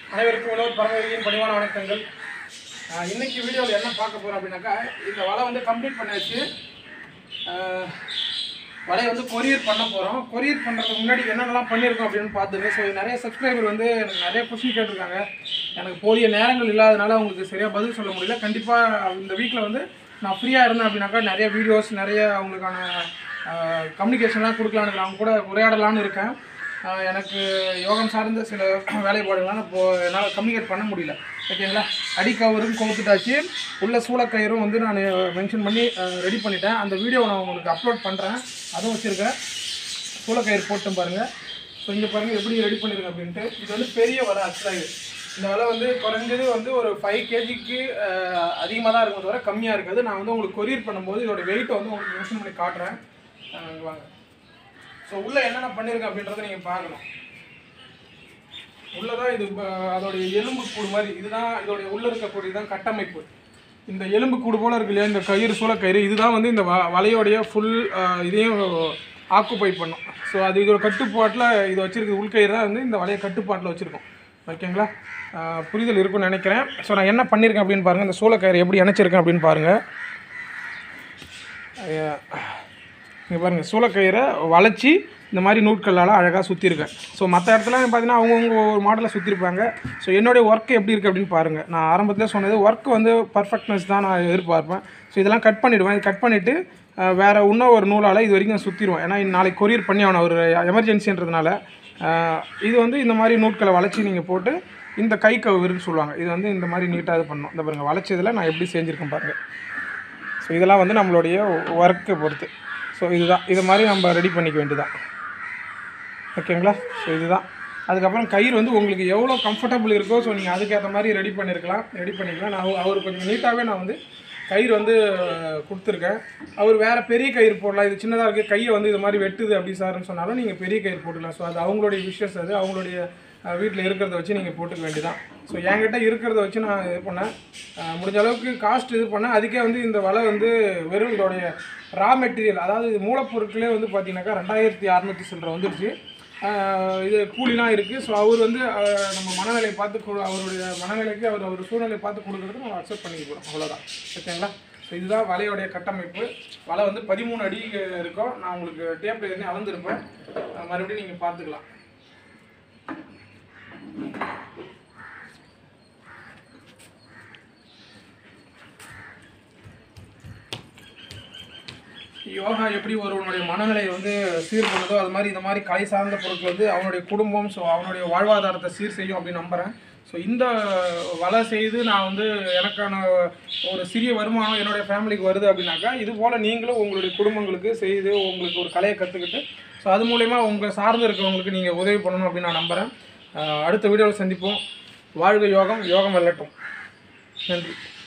அனைவருக்கும் உணவு பரமதியின் பணிவான வணக்கங்கள் ஆஹ் இன்னைக்கு வீடியோவில் என்ன பார்க்க போகிறோம் அப்படின்னாக்கா இந்த வலை வந்து கம்ப்ளீட் பண்ணியாச்சு ஆஹ் வலையை வந்து கொரியர் பண்ண போகிறோம் கொரியர் பண்ணுறதுக்கு முன்னாடி என்னென்னலாம் பண்ணியிருக்கோம் அப்படின்னு பார்த்துங்க ஸோ நிறைய சப்ஸ்கிரைபர் வந்து எனக்கு நிறைய கொஸ்டின் கேட்டிருக்காங்க எனக்கு போதிய நேரங்கள் இல்லாதனால அவங்களுக்கு சரியாக பதில் சொல்ல முடியல கண்டிப்பாக இந்த வீக்கில் வந்து நான் ஃப்ரீயாக இருந்தேன் அப்படின்னாக்கா நிறைய வீடியோஸ் நிறைய அவங்களுக்கான கம்யூனிகேஷன்லாம் கொடுக்கலான்னு அவங்க கூட உரையாடலான்னு இருக்கேன் ஆஹ் எனக்கு யோகம் சார்ந்த சில வேலைப்பாடுகள்லாம் இப்போ என்னால் கம்யூனிகேட் பண்ண முடியல ஓகேங்களா அடிக்கவரும் கோத்துட்டாச்சு உள்ள சூளக்கயிறும் வந்து நான் மென்ஷன் பண்ணி ரெடி பண்ணிட்டேன் அந்த வீடியோவை நான் உங்களுக்கு அப்லோட் பண்ணுறேன் அதுவும் வச்சுருக்கேன் சூளக்கயிறு போட்டு பாருங்கள் ஸோ இங்கே பாருங்கள் எப்படி ரெடி பண்ணிருங்க அப்படின்ட்டு இது வந்து பெரிய வலை ஆக்சுவலாக இது இந்த வலை வந்து குறைஞ்சது வந்து ஒரு ஃபைவ் கேஜிக்கு அதிகமாக தான் இருக்கும் தவிர கம்மியாக இருக்காது நான் வந்து உங்களுக்கு கொரியர் பண்ணும்போது இதோட வெயிட்டை வந்து உங்களுக்கு மென்ஷன் பண்ணி காட்டுறேன் ஆஹ் இங்க வாங்க ஸோ உள்ளே என்னென்ன பண்ணியிருக்கேன் அப்படின்றத நீங்கள் பார்க்கணும் உள்ளதான் இது ப- அதோடைய எலும்பு கூடு மாதிரி இதுதான் இதோடைய உள்ள இருக்கக்கூடிய தான் கட்டமைப்பு இந்த எலும்பு கூடு போல இருக்கு இல்லையா இந்த கயிறு சூளக்கயிறு இதுதான் வந்து இந்த வ- வலையோடைய ஃபுல் இதையும் ஆக்குப்பை பண்ணும் ஸோ அது இதோட கட்டுப்பாட்டில் இது வச்சிருக்கு உள்கயிறு தான் வந்து இந்த வலையை கட்டுப்பாட்டில் வச்சுருக்கோம் ஓகேங்களா ஆஹ் புரிதல் இருக்கும்னு நினைக்கிறேன் ஸோ நான் என்ன பண்ணியிருக்கேன் அப்படின்னு பாருங்கள் இந்த சூளக்கயிறு எப்படி இணைச்சிருக்கேன் அப்படின்னு பாருங்கள் இங்கே பாருங்கள் சூளக்கயிறை வளைச்சி இந்த மாதிரி நூட்களால் அழகாக சுற்றிருக்கேன் ஸோ மற்ற இடத்துல பார்த்தீங்கன்னா அவங்கவுங்க ஒரு மாடலில் சுற்றிருப்பாங்க ஸோ என்னுடைய ஒர்க் எப்படி இருக்குது அப்படின்னு பாருங்கள் நான் ஆரம்பத்தில் சொன்னது ஒர்க் வந்து பர்ஃபெக்ட்னஸ் தான் நான் எதிர்பார்ப்பேன் ஸோ இதெல்லாம் கட் பண்ணிவிடுவேன் இது கட் பண்ணிவிட்டு வேறு இன்னும் ஒரு நூலால் இது வரைக்கும் சுற்றிடுவேன் ஏன்னா நாளைக்கு கொரியர் பண்ணி ஆகணும் ஒரு எமர்ஜென்சின்றதுனால அஹ், இது வந்து இந்த மாதிரி நூட்களை வளைச்சி நீங்கள் போட்டு இந்த கை கவுருன்னு சொல்லுவாங்க இது வந்து இந்த மாதிரி நீட்டாக இது பண்ணணும் இந்த பாருங்கள் வளைச்சதில் நான் எப்படி செஞ்சுருக்கேன் பாருங்கள் ஸோ இதெல்லாம் வந்து நம்மளுடைய ஒர்க்கை பொறுத்து ஸோ இதுதான் இது மாதிரி நம்ம ரெடி பண்ணிக்க வேண்டியதான் ஓகேங்களா ஸோ இதுதான் அதுக்கப்புறம் கயிறு வந்து உங்களுக்கு எவ்வளோ கம்ஃபர்டபுள் இருக்கோ ஸோ நீங்கள் அதுக்கேற்ற மாதிரி ரெடி பண்ணியிருக்கலாம் ரெடி பண்ணிக்கலாம் நான் அவ- அவர் கொஞ்சம் நீட்டாகவே நான் வந்து கயிறு வந்து அஹ், கொடுத்துருக்கேன் அவர் வேறு பெரிய கயிறு போடலாம் இது சின்னதாக இருக்குது கையை வந்து இது மாதிரி வெட்டுது அப்படி சார்னு சொன்னாலும் நீங்கள் பெரிய கயிறு போட்டுக்கலாம் ஸோ அது அவங்களுடைய விஷஸ் அது அவங்களுடைய வீட்டில் இருக்கிறத வச்சு நீங்கள் போட்டுக்க வேண்டியதான் ஸோ என்கிட்ட இருக்கிறத வச்சு நான் இது பண்ணேன் அஹ், முடிஞ்ச அளவுக்கு காஸ்ட் இது பண்ணேன் அதுக்கே வந்து இந்த வலை வந்து வெறும் இதோடைய ரா மெட்டீரியல் அதாவது இது மூலப்பொருட்களே வந்து பார்த்தீங்கன்னாக்கா ரெண்டாயிரத்தி அறநூற்றி சில்லரை வந்துடுச்சு ஆஹ் இது கூலிலாம் இருக்குது ஸோ அவர் வந்து ஆஹ் நம்ம மனநிலையை பார்த்து கொடு- அவருடைய மனநிலைக்கு அவர் அவர் சூழ்நிலையை பார்த்து கொடுக்குறது நம்ம அக்செப்ட் பண்ணிக்கிறோம் அவ்வளோதான் ஓகேங்களா ஸோ இதுதான் வலையோடைய கட்டமைப்பு வலை வந்து பதிமூணு அடி இருக்கும் நான் உங்களுக்கு டேப் எதுனே அளந்துருப்பேன் ஆஹ் மறுபடியும் நீங்கள் பார்த்துக்கலாம் யோகா எப்படி ஒருவனுடைய மனநிலையை வந்து சீர் பண்ணுதோ அது மாதிரி இந்த மாதிரி கலை சார்ந்த பொருட்கள் வந்து அவனுடைய குடும்பம் ஸோ அவனுடைய வாழ்வாதாரத்தை சீர் செய்யும் அப்படின்னு நம்புகிறேன் ஸோ இந்த வலை செய்து நான் வந்து எனக்கான ஒரு சிறிய வருமானம் என்னுடைய ஃபேமிலிக்கு வருது அப்படின்னாக்கா இது போல் நீங்களும் உங்களுடைய குடும்பங்களுக்கு செய்து உங்களுக்கு ஒரு கலையை கற்றுக்கிட்டு ஸோ அது மூலயமா உங்கள் சார்ந்து இருக்கவங்களுக்கு நீங்கள் உதவி பண்ணணும் அப்படின்னு நான் நம்புகிறேன் அடுத்த வீடியோவில் சந்திப்போம் வாழ்க யோகம் யோகம் வெல்லட்டும் நன்றி